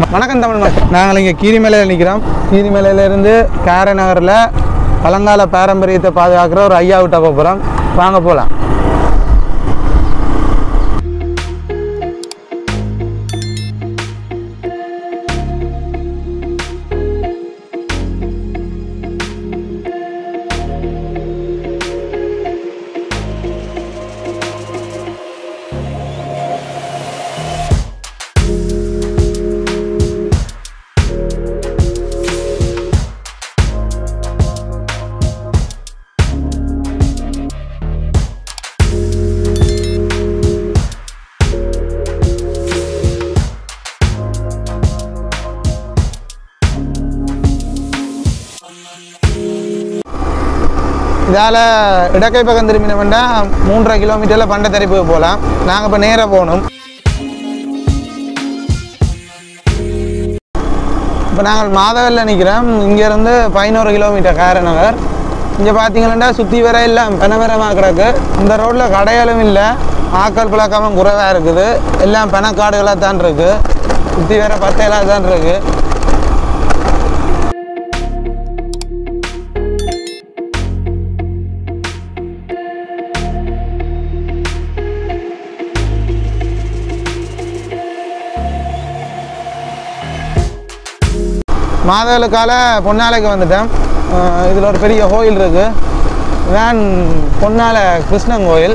வணக்கம் தமிழ் மக்கள் நாங்கள் இங்கே கீரிமலையில் நிற்கிறோம் கீரிமலையிலேருந்து கேர நகரில் பழங்கால பாரம்பரியத்தை பாதுகாக்கிற ஒரு ஐயா விட்ட போகிறோம் வாங்க போகலாம் இதால் இடக்கை பக்கம் திரும்பினோம்னா மூன்றரை கிலோமீட்டரில் பண்டை தரிப்புக்கு போகலாம் நாங்கள் இப்போ நேராக போகணும் இப்போ நாங்கள் மாதவரில் நிற்கிறோம் இங்கேருந்து பதினோரு கிலோமீட்டர் கார நகர் இங்கே பார்த்தீங்கன்னா சுற்றி வர எல்லாம் பனமரமாக கிடக்கு இந்த ரோட்டில் கடைகளும் இல்லை ஆக்கள் புழக்கமும் குறைவாக இருக்குது எல்லாம் பனக்காடுகளாக தான் இருக்குது சுற்றி வர பத்தையெல்லாம் தான் இருக்குது மாதவளுக்கால பொன்னாலைக்கு வந்துட்டேன் இதில் ஒரு பெரிய கோயில் இருக்குது வேன் பொன்னால கிருஷ்ணன் கோயில்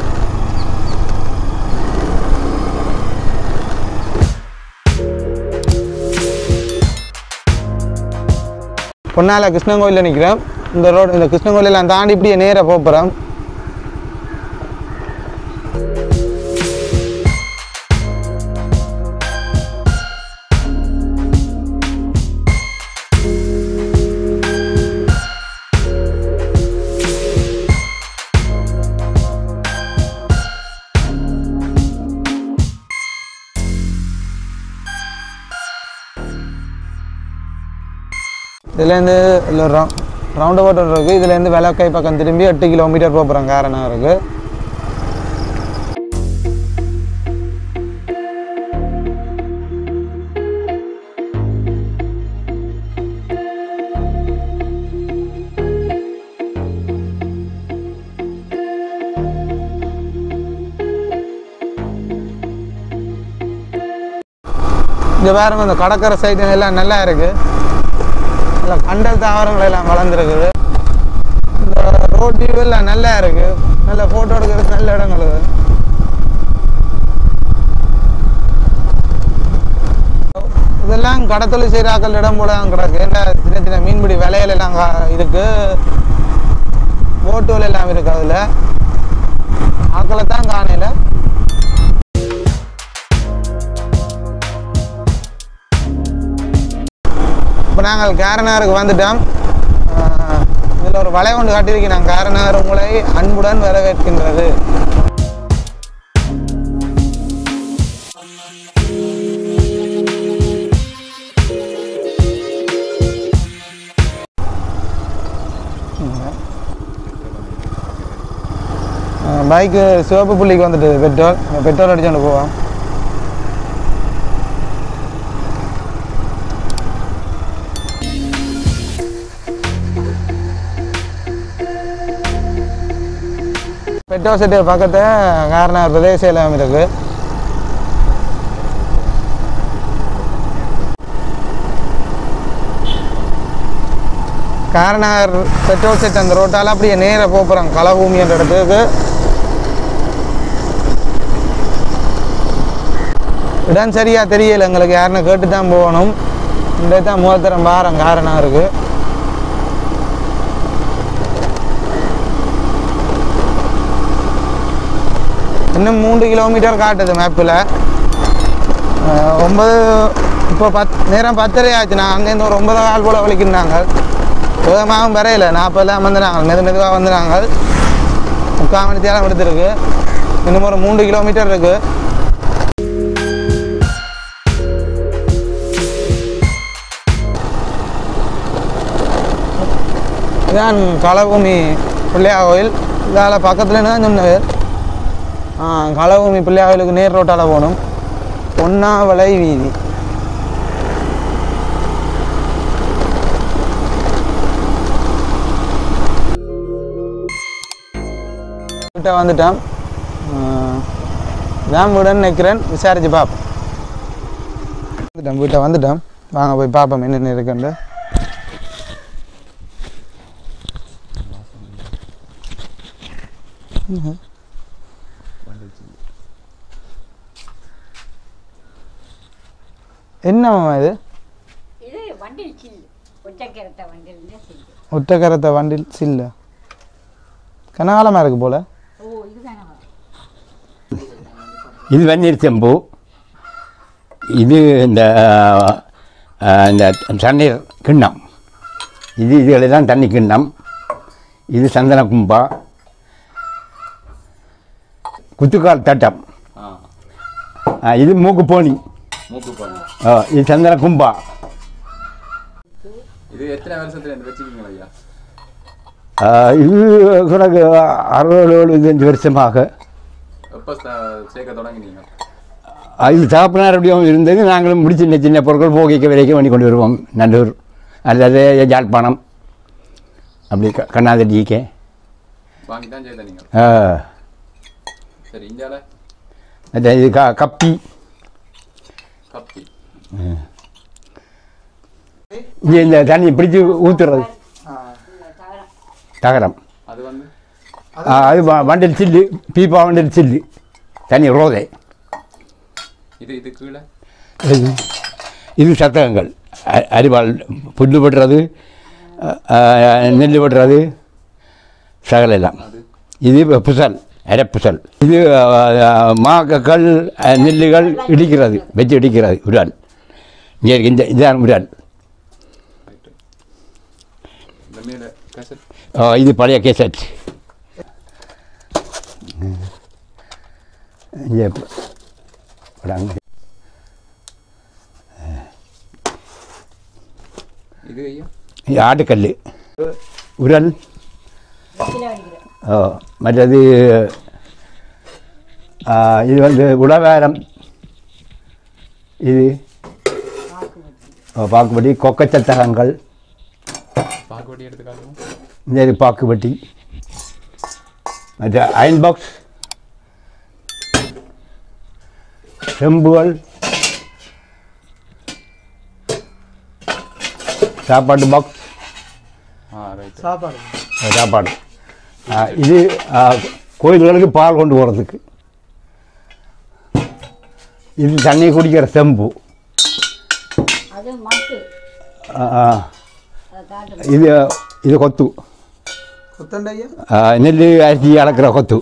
பொன்னால கிருஷ்ணன் கோயிலில் நிற்கிறேன் இந்த ரோடு இந்த கிருஷ்ணன் கோயிலெல்லாம் தாண்டி இப்படியே நேராக போகிறோம் இதுலேருந்து இல்லை ரவு ரவுண்ட் அபவுட் இருக்குது இதுலேருந்து விளக்கை பக்கம் திரும்பி எட்டு கிலோமீட்டர் போகிறோம் காரணம் இருக்குது இங்கே பாருங்க இந்த கடற்கரை சைடு எல்லாம் நல்லா இருக்குது நல்லா கண்டல் தாவரங்கள் எல்லாம் வளர்ந்துருக்குது இந்த ரோட் வியூ எல்லாம் நல்லா இருக்கு நல்ல ஃபோட்டோ எடுக்கிறதுக்கு நல்ல இடங்கள் இது இதெல்லாம் கடத்தொழில் செய்கிறாக்கள் இடம் போல தான் கிடக்கு ஏன்னா சின்ன சின்ன மீன்பிடி விலையில எல்லாம் கா- இருக்கு போட்டுகள் எல்லாம் இருக்கு அதில் ஆக்களை தான் காணையில் இப்போ நாங்கள் கேரனாருக்கு வந்துட்டோம் இதில் ஒரு வலை ஒன்று காட்டியிருக்கேன் நான் கேரனார் உங்களை அன்புடன் வரவேற்கின்றது பைக்கு சிவப்பு புள்ளிக்கு வந்துட்டு பெட்ரோல் பெட்ரோல் அடிச்சுட்டு போவோம் பெட்ரோல் செட்டு பக்கத்து காரணம் பிரதேச இல்லாமல் இருக்கு காரணர் பெட்ரோல் செட் அந்த ரோட்டால் அப்படியே நேராக போகிறோம் களபூமி என்ற இடத்துக்கு இடம் சரியா தெரியல எங்களுக்கு யாருன்னு கேட்டு தான் போகணும் இந்த தான் மூலத்தரம் பாரம் காரணம் இருக்குது இன்னும் மூன்று கிலோமீட்டர் காட்டுது மேப்பில் ஒன்பது இப்போ பத் நேரம் பத்தரை ஆச்சு நான் அங்கேருந்து ஒரு ஒன்பது கால் போல் வலிக்கின்றாங்க வேகமாகவும் வரையில நாற்பதுலாம் வந்துடுறாங்க மெது மெதுவாக வந்துடுறாங்க முக்கால் மணி தேரம் எடுத்துருக்கு இன்னும் ஒரு மூன்று கிலோமீட்டர் இருக்குது இதான் களபூமி பிள்ளையார் கோயில் இதால் பக்கத்தில் தான் சொன்னது களபூமி பிள்ளையார் கோயிலுக்கு நேர் ரோட்டால் போகணும் பொன்னாவளை வீதி கிட்ட வந்துட்டோம் தான் வீடுன்னு நிற்கிறேன் விசாரிச்சு பார்ப்போம் வந்துட்டோம் வீட்டை வந்துட்டோம் வாங்க போய் பார்ப்போம் என்னென்ன இருக்குன்னு என்னம்மா இது இது வண்டில் சில்லு ஒற்றைக்கரத்தை வண்டில் சில்லு ஒற்றைக்கரத்தை வண்டில் சில்ல கனகாலமாக இருக்கு போல ஓ இதுதானே இது வெந்நீர் செம்பு இது இந்த அஹ், இந்த தண்ணீர் கிண்ணம் இது இதுகளெல்லாம் தண்ணி கிண்ணம் இது சந்தன கும்பா குத்துக்கால் தட்டம் ஆ, இது மூக்கு போனி மூக்கு பண்ணு ஆ, இது சந்தன கும்பா இது எத்தனை வருஷத்துல இருந்து வச்சுக்கீங்களா ஐயா ஆ, இது கணக்கு அறுபது எழுபத்தஞ்சு வருஷமாக எப்போ சேர்க்க தொடங்கினீங்க அது சாப்பினார் அப்படியும் இருந்தது நாங்களும் முடிச்சு சின்ன சின்ன பொருட்கள் போகிக்க விலைக்கு பண்ணி கொண்டு வருவோம் நல்லூர் அல்லது யாழ்ப்பாணம் அப்படி க கண்ணாதடிக்க வாங்கி தான் செய்த நீங்கள் ஆ, சரி இந்தியால மற்ற இது க கப்பி கப்பி இங்கே இந்த தண்ணி பிடிச்சி ஊற்றுறது தகரம் அது வந்து ஆ, அது வ- வண்டில் சில்லு பீப்பா வண்டில் சில்லு தண்ணி ரோதை இது இது கீழே இது இது சத்தகங்கள் அ- அரிவாள் புல்லு வெட்டுறது அ, அ, நெல் வெட்டுறது சகல எல்லாம் இது புசல் அரைப்புசல் இது அ, அ, மாக்கள் அ, நெல்லுகள் இடிக்கிறது வச்சு இடிக்கிறது உடால் இங்கே இருக்கு இந்த இதான் உடால் இந்த மேலே கசட் ஆ, இது பழைய கேசட் இங்கே ப- படாங்க. இது ஐயா இது ஆட்டுக்கல் உரல் கிலோ அடிக்கிறேன் ஓ மற்றது ஆ, இது வந்து உளவேரம் இது ஓ, பாக்குப்பட்டி கொக்கச்சத்தகங்கள் பாக்குவட்டி எடுத்து காட்டுவோம் இந்த இது பாக்குப்பட்டி மற்ற அயன் பாக்ஸ் செம்புகள் சாப்பாட்டு பாக்ஸ் ஆ ரைட் சாப்பாடு சாப்பாடு ஆ, இது ஆ, கோயில்களுக்கு பால் கொண்டு போகிறதுக்கு இது தண்ணி குடிக்கிற செம்பு அது மட்டு ஆ, ஆ. அதை காட்டு இது இது கொத்து குத்தண்டையா ஆ, நெல் அரிசி அளக்கிற கொத்து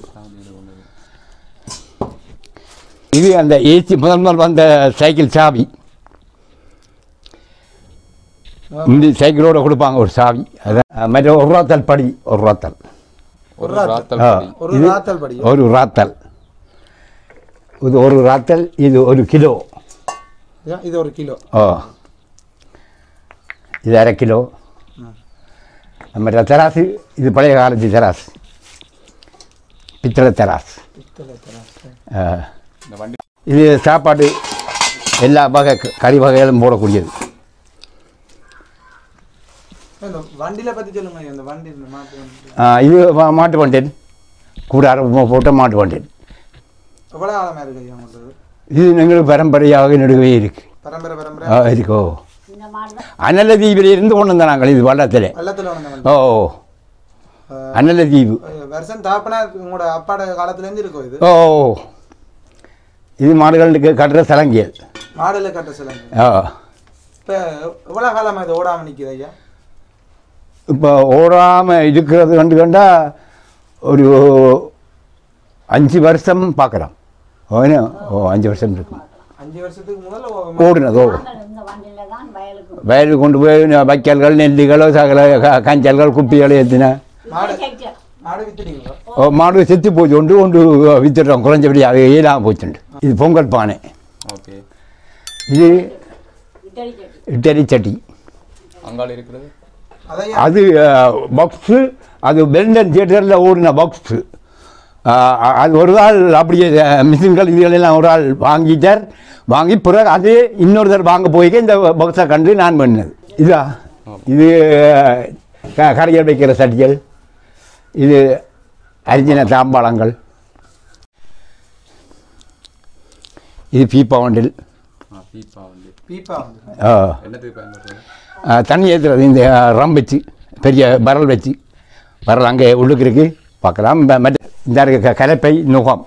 இது அந்த ஏசி முதல் முதல் வந்த சைக்கிள் சாவி இந்த சைக்கிளோட கொடுப்பாங்க ஒரு சாவி அதான் ஆ, மற்ற ஒரு ரூபாத்தல் படி ஒரு ரூபாத்தல் ஒரு ராத்தல் ஆ, படி. ஒரு இது ராத்தல் படி ஒரு ராத்தல் இது ஒரு ராத்தல் இது ஒரு கிலோ இது- இது ஒரு கிலோ ஓ இது அரை கிலோ மற்ற தெராசு இது பழைய காலத்து தெராசு பித்தளை தெராசு ஆ. இந்த வண்டி இது சாப்பாடு எல்லா வகை க- கறி வகைகளும் போடக்கூடியது இந்த வண்டியில பத்தி சொல்லுங்க ஐயா, இந்த வண்டி இந்த மாட்டு வண்டி ஆ, இது மா- மாட்டு வண்டேன் கூடாரம் போட்ட மாட்டு வண்டேன் எவ்வளவு காலமா இருக்கு ஐயா உங்களுக்கு இது எங்களுக்கு பரம்பரையாக நடுவே இருக்கு பரம்பரை பரம்பரை ஆ, இருக்கோ இந்த மாதிரி தான் அனல தீவில் இருந்து கொண்டு வந்தோம் நாங்கள் இது வள்ளத்தில் வெள்ளத்துல வந்த வண்டி ஓ அனல தீவு வருஷம் தாப்பனா உங்களோட அப்பாட காலத்துல இருந்து இருக்கும் இது ஓ இது மாடுகளுக்கு கட்டுற சலங்கியல் மாடுல கட்ட சிலங்க ஆ இப்ப எவ்வளவு காலமா இது ஓடாம நிக்குது ஐயா இப்போ ஓடாமல் இருக்கிறது கண்டு கண்டா ஒரு அஞ்சு வருஷம் பார்க்குறோம் ஓனே ஓ அஞ்சு வருஷம் இருக்கும் அஞ்சு வருஷத்துக்கு முதல்ல ஓ- ஓடுனது ஓ நாங்கள் இந்த வண்டியில் தான் வயலுக்கு வயலுக்கு கொண்டு போய் ந- வைக்கல்கள் நெல்லுகளோ சகல க- கஞ்சல்கள் குப்பிகள் ஏற்றின மாடு தைக்கிறோம். மாடு வித்துட்டீங்களா ஓ, மாடு செத்து போச்சு கொண்டு கொண்டு வித்துடுறோம் குறைஞ்சபடி அது ஏழாம போச்சுண்டு இது பொங்கல் பானை ஓகே இது இட்டலி சட்டி இட்டலி சட்டி அங்கால இருக்கிறது அதையா அது பாக்ஸு அது பெல்டன் தியேட்டரில் ஓடின பாக்ஸு அது ஒரு ஆள் அப்படியே அஹ், மிஷின்கள் இதுகளெல்லாம் ஒரு ஆள் வாங்கிட்டார் வாங்கி பிறகு அது இன்னொரு தடவை வாங்க போய்க்க இந்த பாக்ஸை கண்டு நான் பண்ணது இதா இது அஹ், க- கரைகள் வைக்கிற சட்டிகள் இது அரிசின தாம்பாளங்கள் இது பீப்பா வண்டில் ஆ பீப்பா வந்து பீப்பா வந்து ஆ, என்னத்துக்கு பயன்படுறது ஆ, தண்ணி ஏற்றுறது இந்த ஆ, ரம் வச்சு பெரிய பரல் வச்சு பரல் அங்கே உள்ளுக்கு இருக்கு பார்க்கலாம் ம- மற்ற இந்த இருக்க க- கலப்பை நுகம்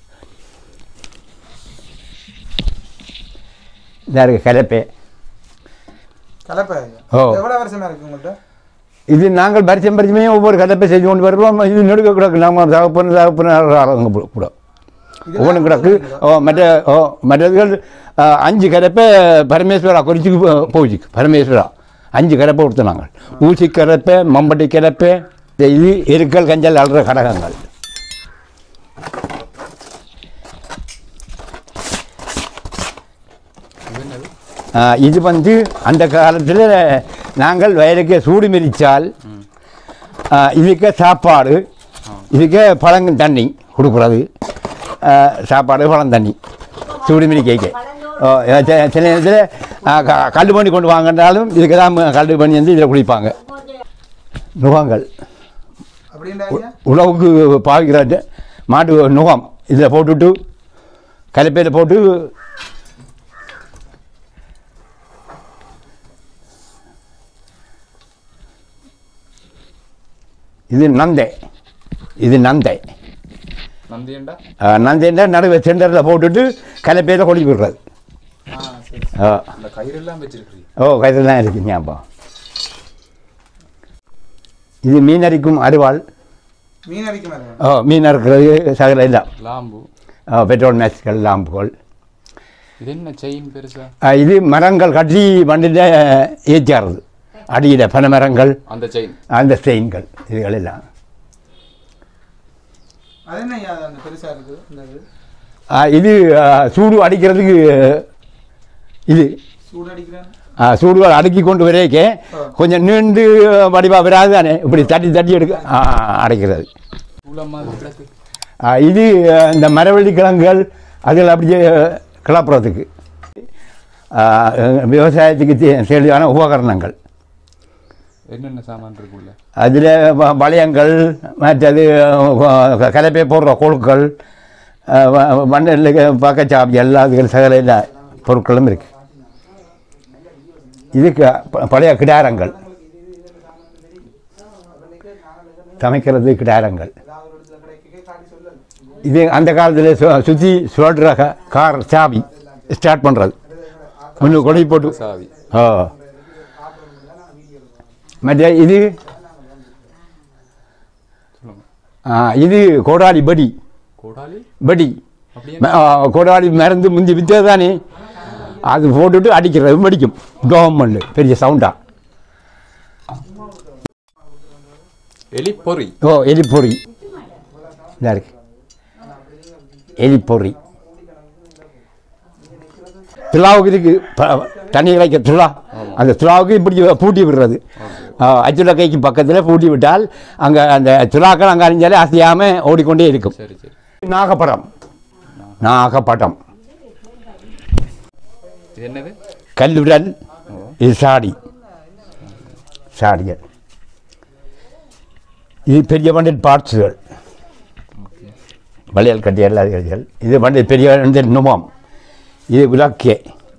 இந்த இருக்க கலப்பை கலப்பை ஓ. எவ்வளவு வருஷமா இருக்கு உங்கள்கிட்ட இது நாங்கள் பரிச்சயம் பரிச்சயமே ஒவ்வொரு கலப்பை செஞ்சு கொண்டு வருவோம் இது நெடுக்க கிடக்கு நம்ம தகப்பன் தகப்பன் கூட ஒவ்வொன்றும் கிடக்கு ஓ மற்ற ஓ மற்றதுகள் ஆ, அஞ்சு கலப்பை பரமேஸ்வரா குறிச்சிக்கு போ- போச்சு பரமேஸ்வரா அஞ்சு கலப்பை கொடுத்தோம் நாங்கள் ஊசி கலப்பை மம்பட்டி கலப்பை இந்த இது எருக்கல் கஞ்சல் அல்ற கடகங்கள் இது என்னது ஆ, இது வந்து அந்த காலத்தில் நாங்கள் வயலுக்கு சூடு மிதித்தால் ஆ, இதுக்கு சாப்பாடு இதுக்கு பழங்க தண்ணி கொடுக்குறது ஆ, சாப்பாடு பழம் தண்ணி சூடு மிதிக்க ஓ சில சில நேரத்தில் கல் பண்ணி கொண்டு வாங்கன்றாலும் இதுக்கு தான் கல் பண்ணி வந்து இதில் குளிப்பாங்க நுகங்கள் அப்படின்னா உழவுக்கு பாவிக்கிற மாட்டு நுகம் இதில் போட்டுவிட்டு கலப்பையில் போட்டு இது நந்தை இது நந்தை நந்தியண்டா ஆ, நந்தைன்னா நடுவே சென்டரில் போட்டுட்டு கலப்பையில் கொடி விடுறது ஆ சரி ஆ அந்த கயிறெல்லாம் வச்சிருக்கிறீங்க ஓ கையில் தான் இருக்கு ஞாபகம் இது மீன் அரிக்கும் அருவாள் மீன் அடிக்க மாதிரி ஓ மீன் அறுக்கிறது சகல எல்லாம் லாம்பு ஆ, பெட்ரோல் மேட்ச்கள் லாம்புகள் இது என்ன செயின் பெருசா ஆ, இது மரங்கள் கட்டி வண்டியில் ஏற்றியாருது அடியில் பனை மரங்கள் அந்த செயின் அந்த ஸ்டெயின்கள் இதுகள் எல்லாம் அது என்ன ஐயா அது அந்த பெருசா இருக்குது இந்த இது ஆ, இது ஆ, சூடு அடிக்கிறதுக்கு இது சூடு அடிக்கிறேன் ஆ, சூடுகள் அடுக்கி கொண்டு வரைக்கே கொஞ்சம் நீண்டு வடிவாக வராது தானே இப்படி தட்டி தட்டி எடுக்க ஆ, அடைக்கிறது சூளம் மாதிரி கிடக்கு ஆ, இது ஆ, இந்த மரவள்ளி கிழங்குகள் அதில் அப்படியே கிளப்புறதுக்கு ஆ, விவசாயத்துக்கு தே- தேவையான உபகரணங்கள் என்னென்ன சாமான் இருக்குள்ள அதில் வளையங்கள் மற்றது அஹ், கலப்பை போடுற கொழுக்கள் மண்ணில் பக்கச்சாப்பி எல்லா இதுகள் சகல எல்லா பொருட்களும் இருக்கு இது க- ப- பழைய கிடாரங்கள் சமைக்கிறது கிடாரங்கள் இது அந்த காலத்தில் சு சுற்றி சுழற்ற க- கார் சாவி ஸ்டார்ட் பண்ணுறது முன்னு கொடி போட்டு சாவி ஓ மற்ற இது சொல்லுங்க ஆ, இது கோடாலி படி கோடாலி படி அப்படியே ம- ஆ, கோடாலி மருந்து முந்தி வித்தது தானே அது போட்டுட்டு அடிக்கிறது வெடிக்கும் கவர்மெண்ட் பெரிய சவுண்டா எலி பொறி ஓ எலிப்பொறி இதா இருக்கு எலிப்பொறி துலாவுக்கு இதுக்கு ப- தண்ணி வைக்க துலா அந்த துலாவுக்கு இப்படி பூட்டி விடுறது அச்சுல கைக்கு பக்கத்தில் பூட்டி விட்டால் அங்கே அந்த துலாக்கள் அங்கே அறிஞ்சாலே அசையாமல் ஓடிக்கொண்டே இருக்கும் சரி சரி நாகப்படம் நாகப்படம் இது என்னது கல்லுடல் இது சாடி சாடிகள் இது பெரிய பண்டிட் பார்ட்ஸுகள் வளையல் கட்டி எல்லாதிகள் இது பண்டிட் பெரிய பண்டிட் நுமம் இது உலக்கே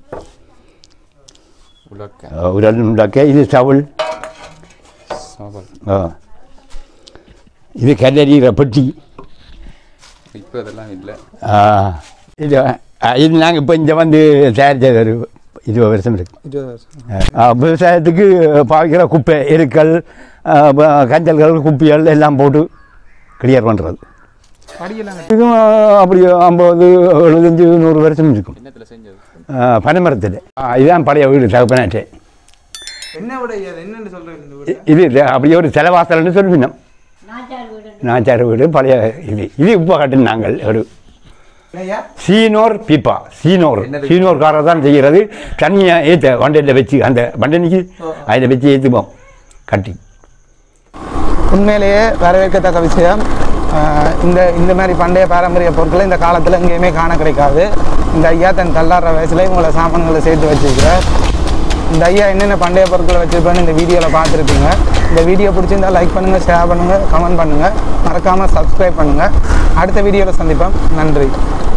உலக்க உடல் உலக்கே இது சவுள் சாவல் ஆ. இது கல்லறிகிற பெட்டி இப்போ அதெல்லாம் இல்லை ஆ. இது ஆ, இது நாங்கள் இப்போ இங்கே வந்து தயாரித்த ஒரு இருபது வருஷம் இருக்கு இருபது வருஷம் ஆ, விவசாயத்துக்கு பாவிக்கிற குப்பை எருக்கள் ஆ, ப- கஞ்சல்கள் குப்பிகள் எல்லாம் போட்டு கிளியர் பண்ணுறது படியெல்லாம் இதுவும் ஆ, அப்படி ஐம்பது எழுபத்தஞ்சு நூறு வருஷம் இருக்கும் என்னத்தில் செஞ்சது ஆ, பனைமரத்தில் ஆ, இதுதான் பழைய வீடு தகப்பனாட்டே என்ன விட ஐயா அது என்னன்னு சொல்றேன் இந்த வீடு இது இது அப்படியே ஒரு செலவாசல்னு சொல்லினோம் நாச்சார் வீடு நாச்சார் வீடு பழைய இது இது இப்போ கட்டினாங்கள் ஒரு ஐயா சீனோர் பீப்பா சீனோர் என்னது? சீனோர்காரர் தான் செய்கிறது தண்ணியை ஏற்ற வண்டையில் வச்சு அந்த வண்டனிக்கு அதில் வச்சு ஏற்றுப்போம் கட்டி உண்மையிலேயே வரவேற்கத்தக்க விஷயம் ஆஹ் இந்த இந்த மாதிரி பண்டைய பாரம்பரிய பொருட்களை இந்த காலத்தில் எங்கேயுமே காண கிடைக்காது இந்த ஐயா தன் தள்ளாடுற வயசுல உங்களை சாமான்களை சேர்த்து வச்சிருக்கிறார் இந்த ஐயா என்னென்ன பண்டைய பொருட்களை வச்சிருப்பேன்னு இந்த வீடியோவில் பார்த்துருப்பீங்க இந்த வீடியோ பிடிச்சிருந்தா லைக் பண்ணுங்கள் ஷேர் பண்ணுங்கள் கமெண்ட் பண்ணுங்கள் மறக்காமல் சப்ஸ்கிரைப் பண்ணுங்கள் அடுத்த வீடியோவில் சந்திப்போம் நன்றி